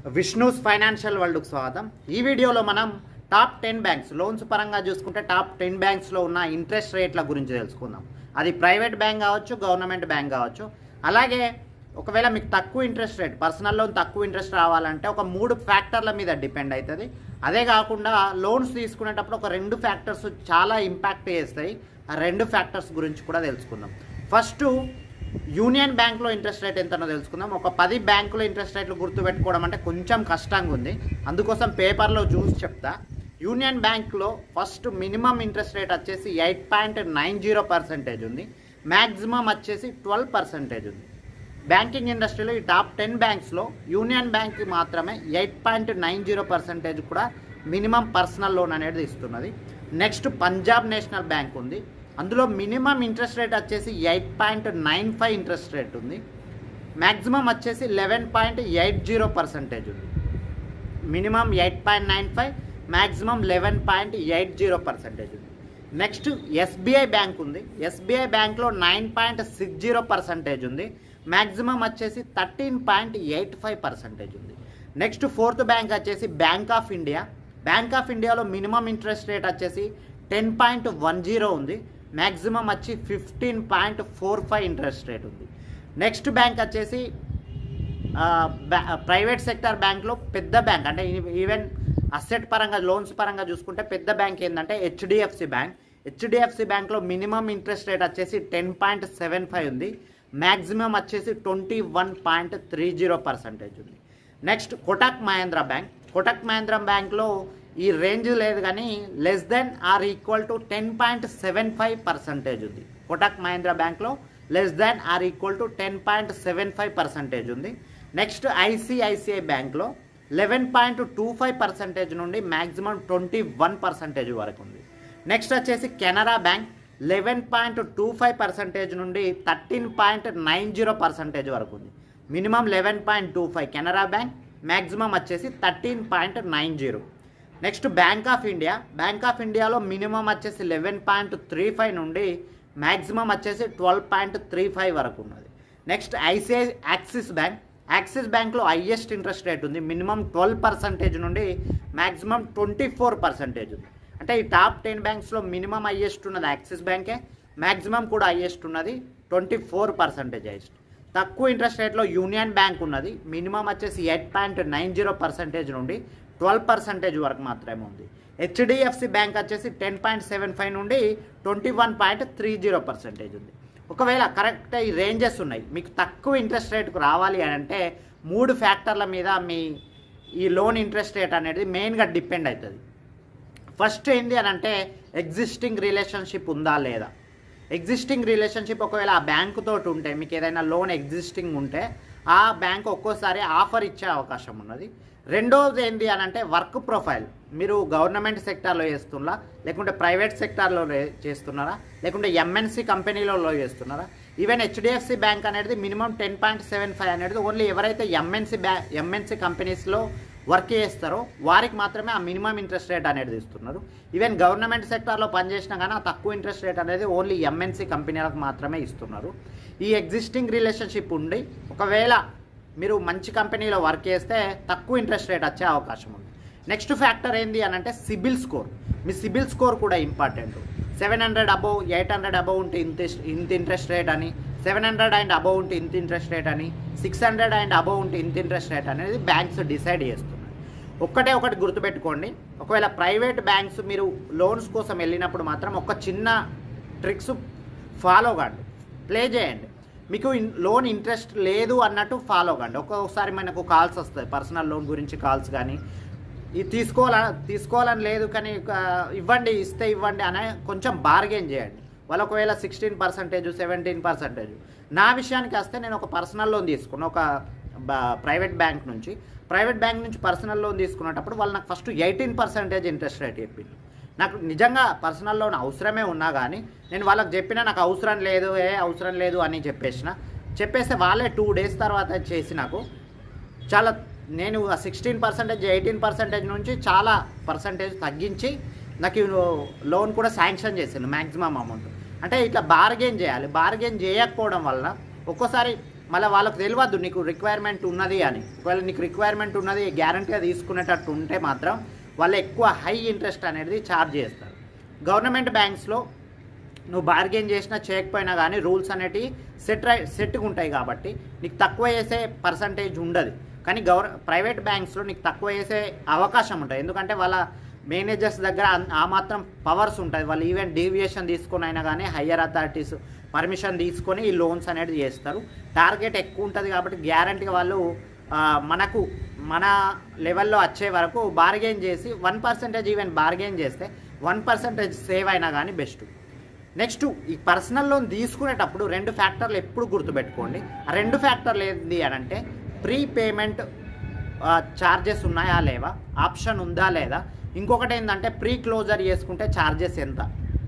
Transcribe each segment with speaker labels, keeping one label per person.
Speaker 1: Vishnu's financial వరల్డ్కి స్వాగతం ఈ వీడియోలో మనం టాప్ టెన్ బ్యాంక్స్ లోన్స్ పరంగా చూసుకుంటే టాప్ టెన్ బ్యాంక్స్లో ఉన్న ఇంట్రెస్ట్ రేట్ల గురించి తెలుసుకుందాం అది ప్రైవేట్ బ్యాంక్ కావచ్చు గవర్నమెంట్ బ్యాంక్ కావచ్చు అలాగే ఒకవేళ మీకు తక్కువ ఇంట్రెస్ట్ రేట్ పర్సనల్ లోన్ తక్కువ ఇంట్రెస్ట్ రావాలంటే ఒక మూడు ఫ్యాక్టర్ల మీద డిపెండ్ అవుతుంది అదే కాకుండా లోన్స్ తీసుకునేటప్పుడు ఒక రెండు ఫ్యాక్టర్స్ చాలా ఇంపాక్ట్ చేస్తాయి ఆ రెండు ఫ్యాక్టర్స్ గురించి కూడా తెలుసుకుందాం ఫస్ట్ యూనియన్ బ్యాంక్లో ఇంట్రెస్ట్ రేట్ ఎంతనో తెలుసుకుందాం ఒక పది బ్యాంకులో ఇంట్రెస్ట్ రేట్లు గుర్తుపెట్టుకోవడం అంటే కొంచెం కష్టంగా ఉంది అందుకోసం పేపర్లో చూసి చెప్తా యూనియన్ బ్యాంక్లో ఫస్ట్ మినిమం ఇంట్రెస్ట్ రేట్ వచ్చేసి eight point nine zero percentage ఉంది మ్యాక్సిమం వచ్చేసి ట్వెల్వ్ పర్సెంటేజ్ ఉంది బ్యాంకింగ్ ఇండస్ట్రీలో ఈ టాప్ టెన్ బ్యాంక్స్లో యూనియన్ బ్యాంక్ మాత్రమే eight point nine zero percentage కూడా మినిమం పర్సనల్ లోన్ అనేది ఇస్తున్నది నెక్స్ట్ పంజాబ్ నేషనల్ బ్యాంక్ ఉంది అందులో మినిమం ఇంట్రెస్ట్ రేట్ వచ్చేసి eight point nine five interest rate ఉంది మ్యాక్సిమం వచ్చేసి eleven point eight zero percentage ఉంది minimum eight point nine five maximum eleven point eight zero percentage ఉంది next SBI bank ఉంది SBI బ్యాంక్లో nine point six zero percentage ఉంది maximum వచ్చేసి thirteen point eight five percentage ఉంది next fourth bank వచ్చేసి Bank of India Bank of ఇండియాలో minimum interest rate వచ్చేసి ten point one zero ఉంది మ్యాక్సిమం వచ్చి fifteen point four five interest rate ఉంది next bank వచ్చేసి ప్రైవేట్ సెక్టర్ బ్యాంక్లో పెద్ద బ్యాంక్ అంటే ఈవెన్ అసెట్ పరంగా లోన్స్ పరంగా చూసుకుంటే పెద్ద బ్యాంక్ ఏంటంటే హెచ్డిఎఫ్సి బ్యాంక్ హెచ్డిఎఫ్సి బ్యాంక్లో మినిమం ఇంట్రెస్ట్ రేట్ వచ్చేసి టెన్ పాయింట్ సెవెన్ ఫైవ్ ఉంది మ్యాక్సిమం వచ్చేసి twenty one point three zero percentage ఉంది నెక్స్ట్ కొటక్ మహేంద్ర బ్యాంక్ కొటక్ మహేంద్ర బ్యాంక్లో ఈ రేంజ్ లేదు కానీ less than or equal to ten point seven five percentage ఉంది కొటక్ మహేంద్ర బ్యాంక్లో less than or equal to ten point seven five percentage ఉంది నెక్స్ట్ ఐసిఐసిఐ బ్యాంక్లో eleven point two five percentage నుండి మ్యాక్సిమం ట్వంటీ వన్ పర్సెంటేజ్ వరకు ఉంది next వచ్చేసి Canara Bank eleven point two five percentage నుండి thirteen point nine zero percentage వరకు ఉంది minimum eleven point two five Canara Bank maximum వచ్చేసి thirteen point nine zero next Bank of India Bank of ఇండియాలో minimum వచ్చేసి eleven point three five నుండి maximum వచ్చేసి twelve point three five వరకు ఉన్నది next ICI Axis Bank Axis బ్యాంక్లో highest interest rate ఉంది minimum twelve percentage నుండి maximum twenty four percentage ఉంది అంటే ఈ టాప్ టెన్ బ్యాంక్స్లో మినిమం హయ్యెస్ట్ ఉన్నది యాక్సిస్ బ్యాంకే మ్యాక్సిమం కూడా హయ్యెస్ట్ ఉన్నది ట్వంటీ ఫోర్ పర్సెంటేజ్ హైయెస్ట్ తక్కువ ఇంట్రెస్ట్ రేట్లో యూనియన్ బ్యాంక్ ఉన్నది మినిమం వచ్చేసి eight point nine zero percentage నుండి ట్వెల్వ్ పర్సెంటేజ్ వరకు మాత్రమే ఉంది హెచ్డిఎఫ్సి బ్యాంక్ వచ్చేసి టెన్ పాయింట్ సెవెన్ ఫైవ్ నుండి twenty one point three zero percentage ఉంది ఒకవేళ కరెక్ట్ ఈ రేంజెస్ ఉన్నాయి మీకు తక్కువ ఇంట్రెస్ట్ రేట్కు రావాలి అని అంటే మూడు ఫ్యాక్టర్ల మీద మీ ఈ లోన్ ఇంట్రెస్ట్ రేట్ అనేది మెయిన్గా డిపెండ్ అవుతుంది ఫస్ట్ ఏంటి అని అంటే ఎగ్జిస్టింగ్ రిలేషన్షిప్ ఉందా లేదా ఎగ్జిస్టింగ్ రిలేషన్షిప్ ఒకవేళ ఆ బ్యాంకు తోటి ఉంటే మీకు ఏదైనా లోన్ ఎగ్జిస్టింగ్ ఉంటే ఆ బ్యాంక్ ఒక్కోసారి ఆఫర్ ఇచ్చే అవకాశం ఉన్నది రెండోది ఏంటి అని అంటే వర్క్ ప్రొఫైల్ మీరు గవర్నమెంట్ సెక్టార్లో చేస్తున్నారా లేకుంటే ప్రైవేట్ సెక్టార్లో చేస్తున్నారా లేకుంటే ఎంఎన్సీ కంపెనీలలో చేస్తున్నారా ఈవెన్ హెచ్డిఎఫ్సి బ్యాంక్ అనేది minimum ten point seven five అనేది ఓన్లీ ఎవరైతే ఎంఎన్సీ బ్యా ఎంఎన్సీ కంపెనీస్లో వర్క్ చేస్తారో వారికి మాత్రమే ఆ మినిమం ఇంట్రెస్ట్ రేట్ అనేది ఇస్తున్నారు ఈవెన్ గవర్నమెంట్ సెక్టార్లో పనిచేసినా కానీ ఆ తక్కువ ఇంట్రెస్ట్ రేట్ అనేది ఓన్లీ ఎంఎన్సీ కంపెనీలకు మాత్రమే ఇస్తున్నారు ఈ ఎగ్జిస్టింగ్ రిలేషన్షిప్ ఉండి ఒకవేళ మీరు మంచి కంపెనీలో వర్క్ చేస్తే తక్కువ ఇంట్రెస్ట్ రేట్ వచ్చే అవకాశం ఉంది నెక్స్ట్ ఫ్యాక్టర్ ఏంది అని అంటే సిబిల్ స్కోర్ మీ సిబిల్ స్కోర్ కూడా important seven hundred above eight hundred above ఉంటే ఇంత ఇంత ఇంట్రెస్ట్ రేట్ అని సెవెన్ హండ్రెడ్ అండ్ అబౌవ్ ఉంటే ఇంత ఇంట్రెస్ట్ రేట్ అని సిక్స్ హండ్రెడ్ అండ్ అబౌవ్ ఉంటే ఇంత ఇంట్రెస్ట్ రేట్ అనేది బ్యాంక్స్ డిసైడ్ చేస్తున్నాయి ఒక్కటే ఒకటి గుర్తుపెట్టుకోండి ఒకవేళ ప్రైవేట్ బ్యాంక్స్ మీరు లోన్స్ కోసం వెళ్ళినప్పుడు మాత్రం ఒక చిన్న ట్రిక్స్ ఫాలో కండి ప్లే చేయండి మీకు లోన్ ఇంట్రెస్ట్ లేదు అన్నట్టు ఫాలో కండి ఒక్కొక్కసారి మనకు కాల్స్ వస్తాయి పర్సనల్ లోన్ గురించి కాల్స్ కానీ ఇది తీసుకోవాలని తీసుకోవాలని లేదు కానీ ఇవ్వండి ఇస్తే ఇవ్వండి అనే కొంచెం బార్గెన్ చేయండి వాళ్ళు ఒకవేళ సిక్స్టీన్ పర్సెంటేజ్ సెవెంటీన్ పర్సెంటేజ్ నా విషయానికి వస్తే నేను ఒక పర్సనల్ లోన్ తీసుకున్నా ఒక ప్రైవేట్ బ్యాంక్ నుంచి ప్రైవేట్ బ్యాంక్ నుంచి పర్సనల్ లోన్ తీసుకునేటప్పుడు వాళ్ళు నాకు first eighteen percentage interest rate చెప్పింది నాకు నిజంగా పర్సనల్ లోన్ అవసరమే ఉన్నా కానీ నేను వాళ్ళకి చెప్పినా నాకు అవసరం లేదు ఏ అవసరం లేదు అని చెప్పేసిన చెప్పేస్తే వాళ్ళే టూ డేస్ తర్వాత చేసి నాకు చాలా నేను సిక్స్టీన్ పర్సెంటేజ్ ఎయిటీన్ పర్సెంటేజ్ నుంచి చాలా పర్సెంటేజ్ తగ్గించి నాకు లోన్ కూడా శాంక్షన్ చేసిండు మ్యాక్సిమం అమౌంట్ అంటే ఇట్లా బార్గెన్ చేయాలి బార్గెన్ చేయకపోవడం వలన ఒక్కోసారి మళ్ళీ వాళ్ళకి తెలియదు నీకు రిక్వైర్మెంట్ ఉన్నది అని ఒకవేళ నీకు రిక్వైర్మెంట్ ఉన్నది గ్యారంటీగా తీసుకునేటట్టు ఉంటే మాత్రం వాళ్ళు ఎక్కువ హై ఇంట్రెస్ట్ అనేది ఛార్జ్ చేస్తారు గవర్నమెంట్ బ్యాంక్స్లో నువ్వు బార్గెన్ చేసినా చేయకపోయినా కానీ రూల్స్ అనేటివి సెట్ రై సెట్గా ఉంటాయి కాబట్టి నీకు తక్కువ వేసే పర్సంటేజ్ ఉండదు కానీ గవర్ ప్రైవేట్ బ్యాంక్స్లో నీకు తక్కువ వేసే అవకాశం ఉంటుంది ఎందుకంటే వాళ్ళ మేనేజర్స్ దగ్గర అన్- ఆ మాత్రం పవర్స్ ఉంటుంది వాళ్ళు ఈవెన్ డీవియేషన్ తీసుకొని అయినా కానీ హయ్యర్ అథారిటీస్ పర్మిషన్ తీసుకొని ఈ లోన్స్ అనేది చేస్తారు టార్గెట్ ఎక్కువ ఉంటుంది కాబట్టి గ్యారంటీగా వాళ్ళు ఆ, మనకు మన లెవెల్లో వచ్చే వరకు బార్గెన్ చేసి వన్ పర్సెంటేజ్ ఈవెన్ బార్గెన్ చేస్తే వన్ పర్సెంటేజ్ సేవ్ అయినా కానీ బెస్ట్ నెక్స్ట్ ఈ పర్సనల్ లోన్ తీసుకునేటప్పుడు రెండు ఫ్యాక్టర్లు ఎప్పుడు గుర్తుపెట్టుకోండి ఆ రెండు ఫ్యాక్టర్లు ఏంటి అని అంటే ప్రీ పేమెంట్ ఛార్జెస్ ఉన్నాయా లేవా ఆప్షన్ ఉందా లేదా ఇంకొకటి ఏంటంటే ప్రీ క్లోజర్ చేసుకుంటే ఛార్జెస్ ఎంత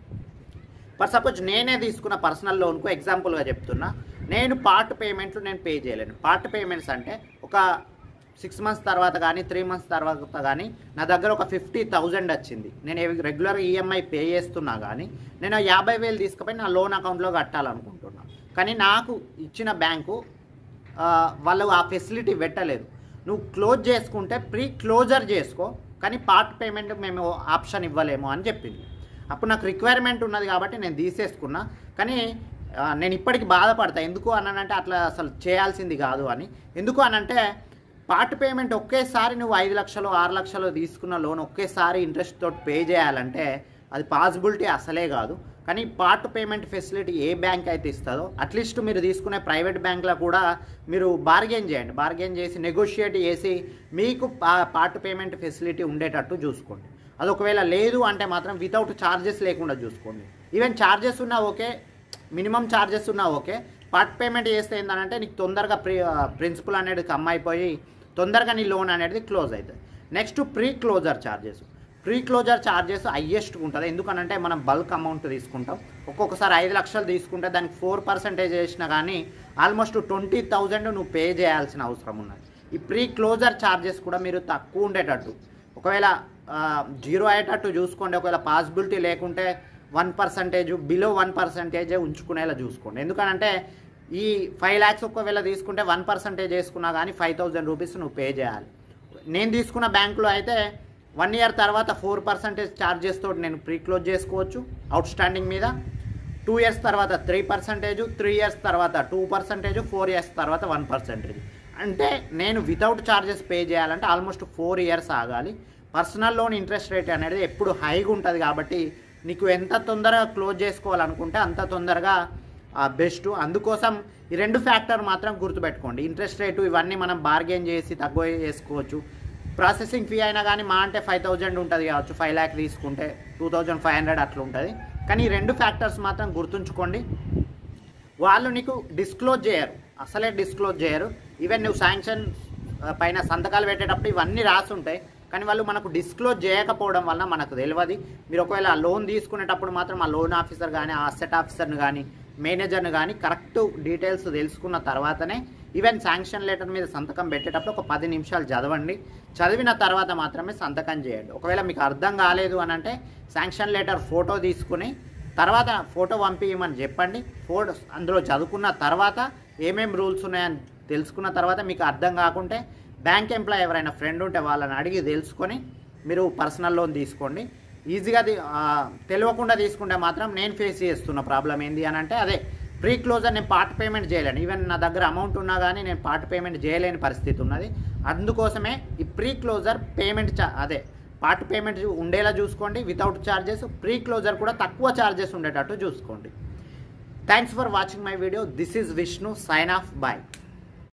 Speaker 1: ఫర్ సపోజ్ నేనే తీసుకున్న పర్సనల్ లోన్కు ఎగ్జాంపుల్గా చెప్తున్నా నేను పార్ట్ పేమెంట్లు నేను పే చేయలేను పార్ట్ పేమెంట్స్ అంటే ఒక సిక్స్ మంత్స్ తర్వాత కానీ త్రీ మంత్స్ తర్వాత కానీ నా దగ్గర ఒక ఫిఫ్టీ థౌజండ్ వచ్చింది నేను రెగ్యులర్ ఈఎంఐ పే చేస్తున్నా కానీ నేను ఆ యాభై వేలు తీసుకుపోయి నా లోన్ అకౌంట్లో కట్టాలనుకుంటున్నా కానీ నాకు ఇచ్చిన బ్యాంకు ఆ, వాళ్ళు ఆ ఫెసిలిటీ పెట్టలేదు నువ్వు క్లోజ్ చేసుకుంటే ప్రీ క్లోజర్ చేసుకో కానీ పార్ట్ పేమెంట్ మేము ఆప్షన్ ఇవ్వలేము అని చెప్పింది అప్పుడు నాకు రిక్వైర్మెంట్ ఉన్నది కాబట్టి నేను తీసేసుకున్నా కానీ ఆ, నేను ఇప్పటికి బాధపడతా ఎందుకు అన్నానంటే అట్లా అసలు చేయాల్సింది కాదు అని ఎందుకు అనంటే పార్ట్ పేమెంట్ ఒకేసారి నువ్వు ఐదు లక్షలు ఆరు లక్షలు తీసుకున్న లోన్ ఒకేసారి ఇంట్రెస్ట్ తోటి పే చేయాలంటే అది పాసిబిలిటీ అసలే కాదు కానీ పార్ట్ పేమెంట్ ఫెసిలిటీ ఏ బ్యాంక్ అయితే ఇస్తుందో అట్లీస్ట్ మీరు తీసుకునే ప్రైవేట్ బ్యాంక్లో కూడా మీరు బార్గెన్ చేయండి బార్గెన్ చేసి నెగోషియేట్ చేసి మీకు పా- పార్ట్ పేమెంట్ ఫెసిలిటీ ఉండేటట్టు చూసుకోండి అది ఒకవేళ లేదు అంటే మాత్రం వితౌట్ ఛార్జెస్ లేకుండా చూసుకోండి ఈవెన్ ఛార్జెస్ ఉన్నా ఓకే మినిమం ఛార్జెస్ ఉన్నా ఓకే పార్ట్ పేమెంట్ చేస్తే ఏంటంటే నీకు తొందరగా ప్రి ప్రిన్సిపల్ అనేది కమ్ అయిపోయి తొందరగా నీ లోన్ అనేది క్లోజ్ అవుతుంది next pre closure charges pre closure charges highest ఉంటుంది ఎందుకనంటే మనం బల్క్ అమౌంట్ తీసుకుంటాం ఒక్కొక్కసారి ఐదు లక్షలు తీసుకుంటే దానికి ఫోర్ పర్సెంటేజ్ వేసినా కానీ ఆల్మోస్ట్ ట్వంటీ థౌజండ్ నువ్వు పే చేయాల్సిన అవసరం ఉన్నది ఈ ప్రీ క్లోజర్ ఛార్జెస్ కూడా మీరు తక్కువ ఉండేటట్టు ఒకవేళ జీరో అయ్యేటట్టు చూసుకోండి ఒకవేళ పాసిబిలిటీ లేకుంటే వన్ పర్సంటేజ్ బిలో వన్ పర్సంటేజే ఉంచుకునేలా చూసుకోండి ఎందుకనంటే ఈ ఫైవ్ ల్యాక్స్ ఒకవేళ తీసుకుంటే వన్ పర్సంటేజ్ వేసుకున్నా కానీ ఫైవ్ థౌజండ్ రూపీస్ నువ్వు పే చేయాలి నేను తీసుకున్న బ్యాంకులో అయితే వన్ ఇయర్ తర్వాత ఫోర్ పర్సెంటేజ్ ఛార్జెస్ తోటి నేను ప్రీ క్లోజ్ చేసుకోవచ్చు అవుట్ స్టాండింగ్ మీద టూ ఇయర్స్ తర్వాత త్రీ పర్సెంటేజ్ త్రీ ఇయర్స్ తర్వాత టూ పర్సెంటేజ్ ఫోర్ ఇయర్స్ తర్వాత వన్ పర్సెంటేజ్ అంటే నేను వితౌట్ ఛార్జెస్ పే చేయాలంటే ఆల్మోస్ట్ ఫోర్ ఇయర్స్ ఆగాలి పర్సనల్ లోన్ ఇంట్రెస్ట్ రేట్ అనేది ఎప్పుడు హైగా ఉంటుంది కాబట్టి నీకు ఎంత తొందరగా క్లోజ్ చేసుకోవాలనుకుంటే అంత తొందరగా బెస్ట్ అందుకోసం ఈ రెండు ఫ్యాక్టర్ మాత్రం గుర్తుపెట్టుకోండి ఇంట్రెస్ట్ రేటు ఇవన్నీ మనం బార్గెన్ చేసి తక్కువ చేసుకోవచ్చు ప్రాసెసింగ్ ఫీ అయినా కానీ మా అంటే ఫైవ్ థౌజండ్ ఉంటుంది కావచ్చు ఫైవ్ ల్యాక్ తీసుకుంటే టూ థౌజండ్ ఫైవ్ హండ్రెడ్ అట్లా ఉంటుంది కానీ ఈ రెండు ఫ్యాక్టర్స్ మాత్రం గుర్తుంచుకోండి వాళ్ళు నీకు డిస్క్లోజ్ చేయరు అసలే డిస్క్లోజ్ చేయరు ఈవెన్ నువ్వు శాంక్షన్ ఆ, పైన సంతకాలు పెట్టేటప్పుడు ఇవన్నీ రాసి ఉంటాయి కానీ వాళ్ళు మనకు డిస్క్లోజ్ చేయకపోవడం వల్ల మనకు తెలియదు మీరు ఒకవేళ లోన్ తీసుకునేటప్పుడు మాత్రం ఆ లోన్ ఆఫీసర్ కానీ ఆ అసెట్ ఆఫీసర్ని కానీ మేనేజర్ని కానీ కరెక్ట్ డీటెయిల్స్ తెలుసుకున్న తర్వాతనే ఈవెన్ శాంక్షన్ లెటర్ మీద సంతకం పెట్టేటప్పుడు ఒక పది నిమిషాలు చదవండి చదివిన తర్వాత మాత్రమే సంతకం చేయండి ఒకవేళ మీకు అర్థం కాలేదు అని అంటే శాంక్షన్ లెటర్ ఫోటో తీసుకుని తర్వాత ఫోటో పంపించమని చెప్పండి ఫోటో అందులో చదువుకున్న తర్వాత ఏమేమి రూల్స్ ఉన్నాయని తెలుసుకున్న తర్వాత మీకు అర్థం కాకుంటే బ్యాంక్ ఎంప్లాయ్ ఎవరైనా ఫ్రెండ్ ఉంటే వాళ్ళని అడిగి తెలుసుకొని మీరు పర్సనల్ లోన్ తీసుకోండి ఈజీగా ది- ఆ, తెలియకుండా తీసుకుంటే మాత్రం నేను ఫేస్ చేస్తున్న ప్రాబ్లం ఏంది అని అంటే అదే ప్రీ క్లోజర్ నేను పార్ట్ పేమెంట్ చేయలేను ఈవెన్ నా దగ్గర అమౌంట్ ఉన్నా కానీ నేను పార్ట్ పేమెంట్ చేయలేని పరిస్థితి ఉన్నది అందుకోసమే ఈ ప్రీ క్లోజర్ పేమెంట్ చా అదే పార్ట్ పేమెంట్ ఉండేలా చూసుకోండి వితౌట్ ఛార్జెస్ ప్రీ క్లోజర్ కూడా తక్కువ ఛార్జెస్ ఉండేటట్టు చూసుకోండి thanks for watching my video this is Vishnu sign off bye